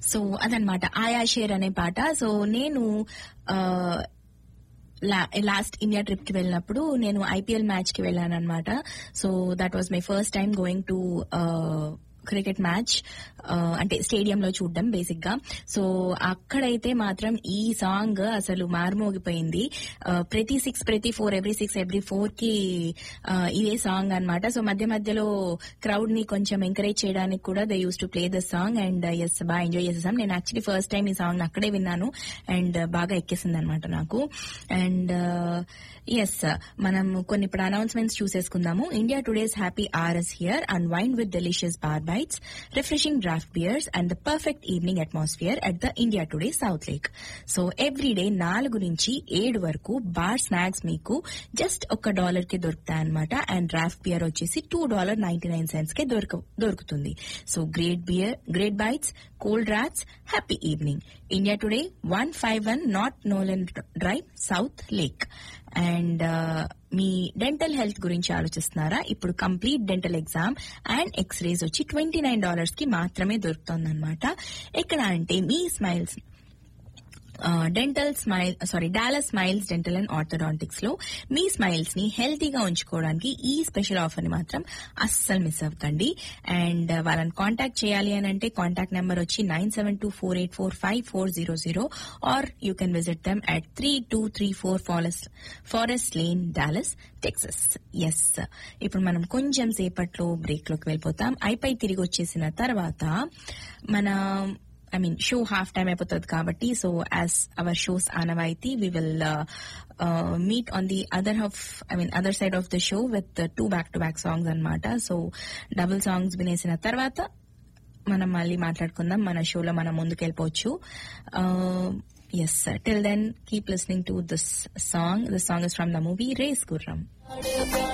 So అదనమాట ఆయా share అనే పాట సో నేను లాస్ట్ ఇండియా ట్రిప్ కి వెళ్ళినప్పుడు నేను ఐపీఎల్ మ్యాచ్ కి వెళ్ళాను అనమాట so that was my first time going to cricket match అంటే స్టేడియంలో చూడడం బేసిక్ గా సో అక్కడైతే మాత్రం ఈ సాంగ్ అసలు మారుమోగిపోయింది ప్రతి సిక్స్ ప్రతి four every six every four కి ఇదే సాంగ్ అనమాట సో మధ్య మధ్యలో క్రౌడ్ ని కొంచెం ఎంకరేజ్ చేయడానికి కూడా they use to play the song and yes బాగా ఎంజాయ్ చేసేసాం నేను యాక్చువల్లీ ఫస్ట్ టైం ఈ సాంగ్ అక్కడే విన్నాను అండ్ బాగా ఎక్కేసింది అనమాట నాకు అండ్ ఎస్ మనం కొన్ని ఇప్పుడు అనౌన్స్మెంట్స్ చూసేసుకుందాము India Today's happy hours here and wind with delicious bar bites, refreshing draft beers, and the perfect evening atmosphere at the India Today South Lake. So every day నాలుగు నుంచి ఏడు వరకు bar snacks మీకు just ఒక dollar కి దొరుకుతాయి అనమాట and draft beer వచ్చేసి two dollar ninety nine cents కే దొరక దొరుకుతుంది so great beer great bites cold drafts happy evening India Today one five one north Nolen Drive South Lake and మీ డెంటల్ హెల్త్ గురించి ఆలోచిస్తున్నారా ఇప్పుడు complete dental exam and x-rays వచ్చి twenty nine dollars కి మాత్రమే దొరుకుతుందన్నమాట ఎక్కడ అంటే మీ Smiles Dental smile sorry Dallas Smiles Dental and Orthodontics లో మీ స్మైల్స్ ని హెల్తీగా ఉంచుకోవడానికి ఈ స్పెషల్ ఆఫర్ ని మాత్రం అస్సలు మిస్ అవ్వకండి అండ్ వాళ్ళని కాంటాక్ట్ చేయాలి అని అంటే కాంటాక్ట్ నెంబర్ వచ్చి nine seven two four eight four five four zero zero or you can visit them at three two three four Forest Forest Lane Dallas Texas yes ఇప్పుడు మనం కొంచెం సేపట్లో బ్రేక్ లోకి వెళ్ళిపోతాం అయిపోయి తిరిగి వచ్చేసిన తర్వాత మన I mean show half time అయిపోతుంది కాబట్టి సో యాజ్ అవర్ షోస్ ఆనవాయితీ we will meet on the other half I mean other side of the show with two back to back songs అనమాట సో డబుల్ సాంగ్స్ వినేసిన తర్వాత మనం మళ్ళీ మాట్లాడుకుందాం మన షోలో మనం ముందుకెళ్ళిపోవచ్చు yes till then keep listening to this song this song is from the movie Race గుర్రం